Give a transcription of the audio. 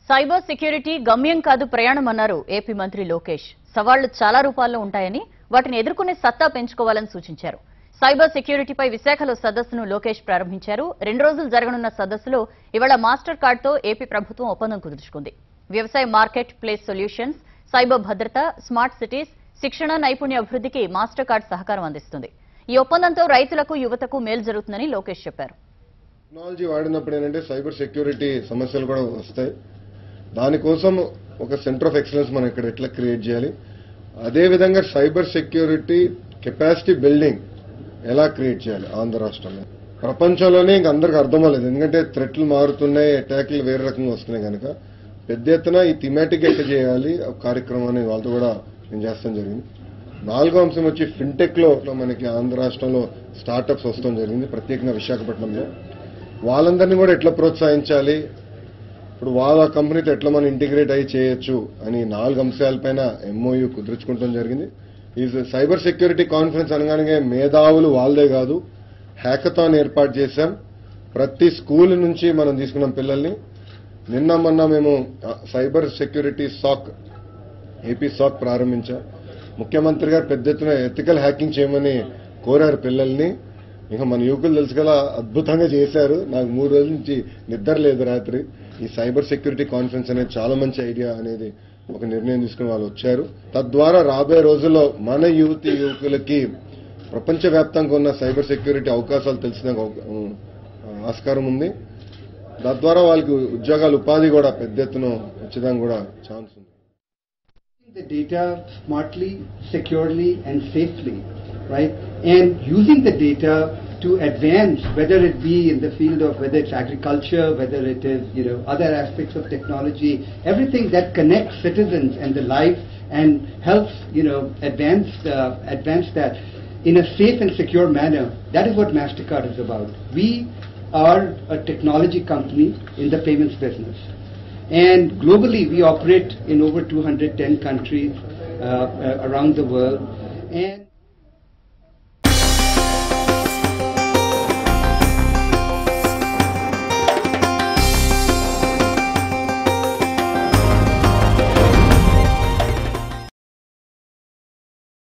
Cyber security గమ్యం కాదు ప్రయాణం అన్నారు ఏపీ మంత్రి లోకేష్ సవాళ్లు చాలా రూపాల్లో ఉంటాయని వాటిని ఎదుర్కొనే సత్తా పెంచుకోవాలని సూచించారు సైబర్ సెక్యూరిటీపై విశాఖలో సదస్సును లోకేష్ ప్రారంభించారు రెండు రోజులు జరగనున్న సదస్సులో ఇవాళ మాస్టర్ కార్డుతో ఏపీ ప్రభుత్వం ఒప్పందం కుదుర్చుకుంది వ్యవసాయ మార్కెట్ ప్లేస్ సొల్యూషన్స్ సైబర్ భద్రత స్మార్ట్ సిటీస్ శిక్షణ నైపుణ్య అభివృద్ధికి మాస్టర్ కార్డ్ సహకారం అందిస్తుంది ఈ ఒప్పందంతో రైతులకు యువతకు మేలు జరుగుతుందని లోకేష్ చెప్పారు టెక్నాలజీ వాడినప్పుడు ఏంటంటే సైబర్ సెక్యూరిటీ సమస్యలు కూడా వస్తాయి దానికోసం ఒక సెంటర్ ఆఫ్ ఎక్సలెన్స్ మనం ఇక్కడ ఎట్లా క్రియేట్ చేయాలి అదేవిధంగా సైబర్ సెక్యూరిటీ కెపాసిటీ బిల్డింగ్ ఎలా క్రియేట్ చేయాలి ఆంధ్ర రాష్ట్రంలో ప్రపంచంలోనే ఇంక అందరికి అర్థం అవ్వలేదు ఎందుకంటే థ్రెట్లు మారుతున్నాయి అటాక్లు వేరే రకంగా వస్తున్నాయి కనుక పెద్ద ఎత్తున ఈ థిమాటిక్ ఎట్లా చేయాలి ఆ కార్యక్రమాన్ని వాళ్ళతో కూడా నేను చేస్తాం జరిగింది నాలుగో అంశం వచ్చి ఫిన్టెక్ లో మనకి ఆంధ్ర రాష్ట్రంలో స్టార్టప్స్ వస్తాం జరిగింది ప్రత్యేకంగా విశాఖపట్నంలో వాళ్ళందరినీ కూడా ఎట్లా ప్రోత్సహించాలి ఇప్పుడు వాళ్ళ కంపెనీతో ఎట్లా మనం ఇంటిగ్రేట్ అయ్యి చేయొచ్చు అని నాలుగు అంశాలపైన ఎంఓయూ కుదుర్చుకుంటాం జరిగింది ఈ సైబర్ సెక్యూరిటీ కాన్ఫరెన్స్ అనగానే మేధావులు వాళ్ళదే కాదు హ్యాకథాన్ ఏర్పాటు చేశాం ప్రతి స్కూల్ నుంచి మనం తీసుకున్నాం పిల్లల్ని నిన్న మొన్న మేము ఆ, cyber security SOC AP SOC ప్రారంభించాం ముఖ్యమంత్రి గారు పెద్ద ఎత్తున ఎథికల్ హ్యాకింగ్ చేయమని కోరారు పిల్లల్ని ఇంకా మన యువకులు తెలుసు కదా అద్భుతంగా చేశారు నాకు మూడు రోజుల నుంచి నిద్ర లేదు రాత్రి ఈ సైబర్ సెక్యూరిటీ కాన్ఫరెన్స్ అనేది చాలా మంచి ఐడియా అనేది ఒక నిర్ణయం తీసుకుని వాళ్ళు వచ్చారు తద్వారా రాబోయే రోజుల్లో మన యువతి యువకులకి ప్రపంచవ్యాప్తంగా ఉన్న సైబర్ సెక్యూరిటీ అవకాశాలు తెలిసిన ఒక- ఆస్కారం ఉంది తద్వారా వాళ్ళకి ఉద్యోగాలు ఉపాధి కూడా పెద్ద ఎత్తున వచ్చేదానికి కూడా ఛాన్స్ ఉంది the data smartly, securely, and safely, right? And using the data to advance, whether it be in the field of whether it's agriculture, whether it is you know other aspects of technology, everything that connects citizens and the life and helps you know advance uh, advance that in a safe and secure manner. That is what Mastercard is about. We are a technology company in the payments business. And globally, we operate in over 210 countries uh, uh, around the world. And